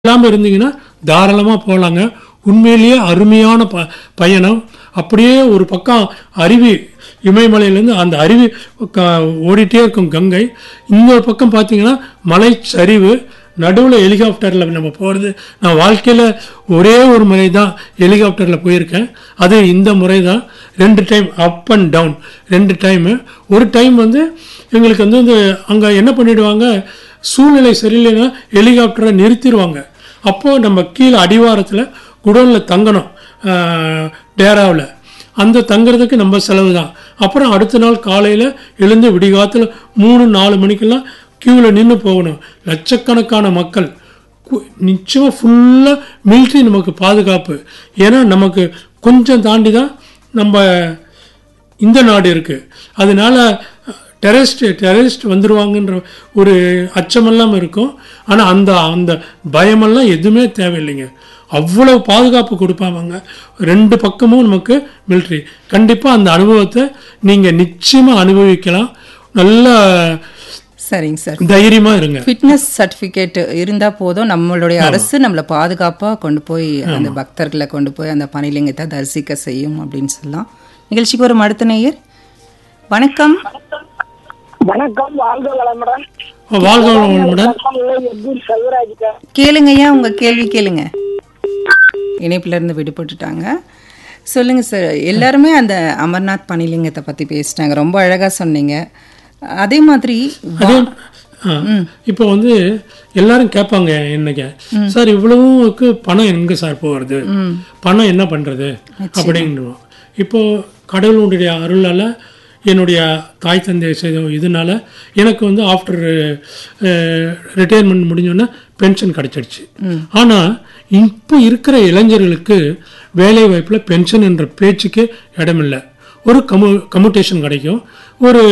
இல்லாமல் இருந்தீங்கன்னா தாராளமாக போகலாங்க உண்மையிலேயே அருமையான ப பயணம் அப்படியே ஒரு பக்கம் அருவி இமயமலையிலேருந்து அந்த அருவி க ஓடிட்டே இருக்கும் கங்கை இன்னொரு பக்கம் பார்த்தீங்கன்னா மலை சரிவு நடுவில் ஹெலிகாப்டரில் நம்ம போகிறது நான் வாழ்க்கையில் ஒரே ஒரு முறை தான் ஹெலிகாப்டரில் போயிருக்கேன் அது இந்த முறை தான் ரெண்டு டைம் அப் அண்ட் டவுன் ரெண்டு டைமு ஒரு டைம் வந்து எங்களுக்கு வந்து இந்த அங்கே என்ன பண்ணிடுவாங்க சூழ்நிலை சரியில்லைன்னா ஹெலிகாப்டரை நிறுத்திடுவாங்க அப்போது நம்ம கீழே அடிவாரத்தில் குடோனில் தங்கணும் டேராவில் அந்த தங்குறதுக்கு நம்ம செலவு தான் அப்புறம் அடுத்த நாள் காலையில் எழுந்து விடிகாத்தில் மூணு நாலு மணிக்கெல்லாம் க்யூவில் நின்று போகணும் லட்சக்கணக்கான மக்கள் கு- நிச்சயமா ஃபுல்லாக மிலிட்ரி நமக்கு பாதுகாப்பு ஏன்னா நமக்கு கொஞ்சம் தாண்டி தான் நம்ம இந்த நாடு இருக்கு அதனால டெரரிஸ்ட் டெரரிஸ்ட் வந்துருவாங்கன்ற ஒரு அச்சமெல்லாம் இருக்கும் ஆனால் அந்த அந்த பயமெல்லாம் எதுவுமே தேவையில்லைங்க அவ்வளவு பாதுகாப்பு கொடுப்பாங்க ரெண்டு பக்கமும் நமக்கு மிலிட்ரி கண்டிப்பாக அந்த அனுபவத்தை நீங்கள் நிச்சயமாக அனுபவிக்கலாம் நல்ல சரிங்க சார் தைரியமாக இருங்க ஃபிட்னஸ் சர்டிஃபிகேட் இருந்தா போதும் நம்மளுடைய அரசு நம்மளை பாதுகாப்பா கொண்டு போய் அந்த பக்தர்களை கொண்டு போய் அந்த பனிலிங்கத்தை தரிசிக்க செய்யும் அப்படின்னு சொல்லலாம் நிகழ்ச்சிக்கு ஒரு அடுத்த நேயர் வணக்கம் வணக்கம் வாழ்க வளமுடன் வாழ்க வளமுடன் வணக்கம் எப்படி சைவராஜிக்கா கேளுங்கய்யா உங்க கேள்வி கேளுங்க இணைப்புல இருந்து விடுபட்டுட்டாங்க சொல்லுங்க சார் எல்லாருமே அந்த அமர்நாத் பனிலிங்கத்தை பத்தி பேசிட்டாங்க ரொம்ப அழகா சொன்னீங்க அதே மாதிரி அதே ஆ, இப்போ வந்து எல்லாரும் கேட்பாங்க என்னைக்கு சார் இவ்வளவுக்கு பணம் எங்க சார் போகிறது பணம் என்ன பண்றது அப்படின்றோம் இப்போ கடவுளுடைய அருளால என்னுடைய தாய் தந்தை செய்த இதனால எனக்கு வந்து ஆஃப்டர் ரிட்டையர்மெண்ட் முடிஞ்சோடனே பென்ஷன் கிடைச்சிடுச்சு ஆனா இப்போ இருக்கிற இளைஞர்களுக்கு வேலை வாய்ப்பில் பென்ஷன் என்ற பேச்சுக்கே இடமில்லை ஒரு கமு கம்யூட்டேஷன் கிடைக்கும் ஒரு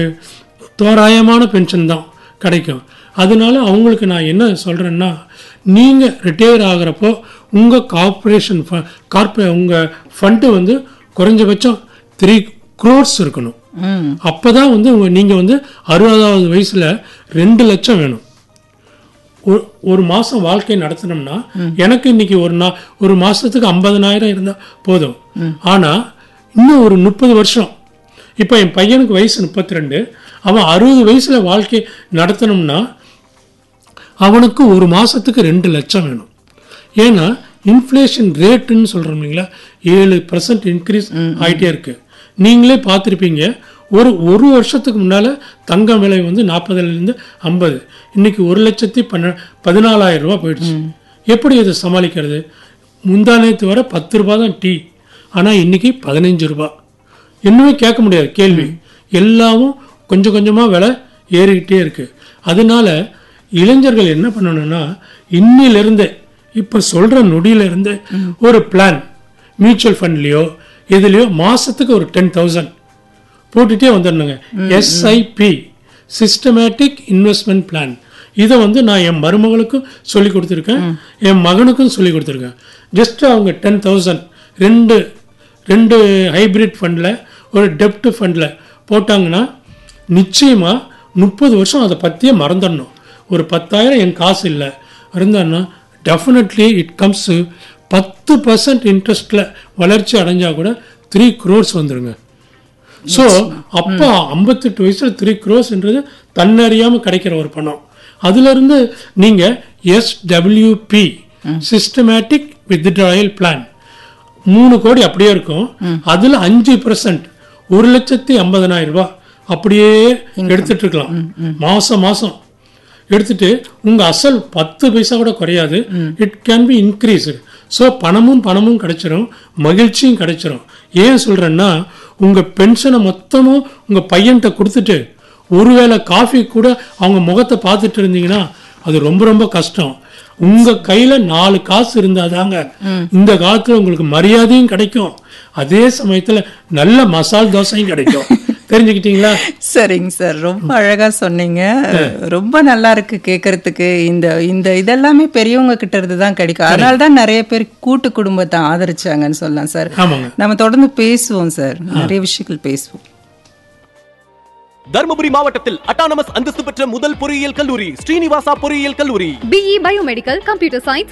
தோராயமான பென்ஷன் தான் கிடைக்கும் அதனால அவங்களுக்கு நான் என்ன சொல்கிறேன்னா நீங்கள் ரிட்டையர் ஆகிறப்போ உங்கள் கார்ப்பரேஷன் கார்பரே உங்கள் ஃபண்டு வந்து குறைஞ்சபட்சம் த்ரீ க்ரோர்ஸ் இருக்கணும் ம் அப்போ தான் வந்து உங்க- நீங்கள் வந்து அறுபதாவது வயசில் ரெண்டு லட்சம் வேணும் ஒரு- ஒரு மாதம் வாழ்க்கை நடத்தினோம்னா எனக்கு இன்னைக்கு ஒரு நா ஒரு மாதத்துக்கு ஐம்பதனாயிரம் இருந்தால் போதும் ஆனால் இன்னும் ஒரு முப்பது வருஷம் இப்போ என் பையனுக்கு வயசு முப்பத்தி ரெண்டு அவன் அறுபது வயசில் வாழ்க்கை நடத்தணும்னா அவனுக்கு ஒரு மாதத்துக்கு ரெண்டு லட்சம் வேணும் ஏன்னா இன்ஃப்ளேஷன் ரேட்டுன்னு சொல்கிறோம் இல்லைங்களா ஏழு பர்சன்ட் இன்க்ரீஸ் ஆகிட்டே இருக்கு நீங்களே பார்த்துருப்பீங்க ஒரு ஒரு வருஷத்துக்கு முன்னால் தங்கம் விலை வந்து நாற்பதுலேருந்து ஐம்பது இன்னைக்கு ஒரு லட்சத்தி பன்ன பதினாலாயிரம் ரூபாய் போயிடுச்சு எப்படி இதை சமாளிக்கிறது முந்தா நேத்து வரை பத்து ரூபா தான் டீ ஆனால் இன்னைக்கு பதினஞ்சு ரூபாய் இன்னுமே கேட்க முடியாது கேள்வி எல்லாமும் கொஞ்சம் கொஞ்சமாக விலை ஏறிக்கிட்டே இருக்கு அதனால இளைஞர்கள் என்ன பண்ணணும்னா இன்னிலிருந்து இப்போ சொல்கிற நொடியிலிருந்து ஒரு பிளான் மியூச்சுவல் ஃபண்ட்லேயோ எதுலேயோ மாதத்துக்கு ஒரு டென் தௌசண்ட் போட்டுட்டே வந்துடணுங்க எஸ்ஐபி சிஸ்டமேட்டிக் இன்வெஸ்ட்மெண்ட் பிளான் இதை வந்து நான் என் மருமகளுக்கும் சொல்லி கொடுத்துருக்கேன் என் மகனுக்கும் சொல்லி கொடுத்துருக்கேன் ஜஸ்ட் அவங்க டென் தௌசண்ட் ரெண்டு ரெண்டு ஹைபிரிட் ஃபண்டில் ஒரு டெப்ட் ஃபண்டில் போட்டாங்கன்னா நிச்சயமாக முப்பது வருஷம் அதை பற்றியே மறந்துடணும் ஒரு பத்தாயிரம் என் காசு இல்லை இருந்தான்னா டெஃபினெட்லி இட் கம்ஸ் பத்து பர்சன்ட் இன்ட்ரெஸ்ட்டில் வளர்ச்சி அடைஞ்சால் கூட த்ரீ க்ரோர்ஸ் வந்துருங்க ஸோ அப்போ ஐம்பத்தெட்டு வயசுல த்ரீ க்ரோஸ்ன்றது தன்னறியாம கிடைக்கிற ஒரு பணம் அதுல இருந்து நீங்க எஸ்டபிள்யூபி சிஸ்டமேட்டிக் வித்ட்ராயல் பிளான் மூணு கோடி அப்படியே இருக்கும் அதுல அஞ்சு பர்சன்ட் ஒரு லட்சத்தி ஐம்பதனாயிரம் ரூபாய் அப்படியே எடுத்துட்டு இருக்கலாம் மாசம் மாசம் எடுத்துட்டு உங்க அசல் பத்து பைசா கூட குறையாது it can be increased so பணமும் பணமும் கிடைச்சிரும் மகிழ்ச்சியும் கிடைச்சிரும் ஏன் சொல்றேன்னா உங்க பென்ஷனை மொத்தமும் உங்க பையன்கிட்ட கொடுத்துட்டு ஒருவேளை காஃபி கூட அவங்க முகத்தை பார்த்துட்டு இருந்தீங்கன்னா அது ரொம்ப ரொம்ப கஷ்டம் உங்க கையில நாலு காசு இருந்தாதாங்க இந்த காலத்துல உங்களுக்கு மரியாதையும் கிடைக்கும் அதே சமயத்துல நல்ல மசால் தோசையும் கிடைக்கும் தெரிஞ்சுக்கிட்டீங்களா சரிங்க சார் ரொம்ப அழகா சொன்னீங்க ரொம்ப நல்லா இருக்கு கேட்கறதுக்கு இந்த இந்த இதெல்லாமே பெரியவங்க கிட்ட இருந்து தான் கிடைக்கும் அதனால தான் நிறைய பேர் கூட்டு குடும்பத்தை ஆதரிச்சாங்கன்னு சொல்லலாம் சார் ஆமாங்க நம்ம தொடர்ந்து பேசுவோம் சார் நிறைய விஷயங்கள் பேசுவோம் தருமபுரி மாவட்டத்தில் அட்டானமஸ் அந்தஸ்து பெற்ற முதல் பொறியியல் கல்லூரி ஸ்ரீனிவாசா பொறியியல் கல்லூரி BE Biomedical, Computer Science,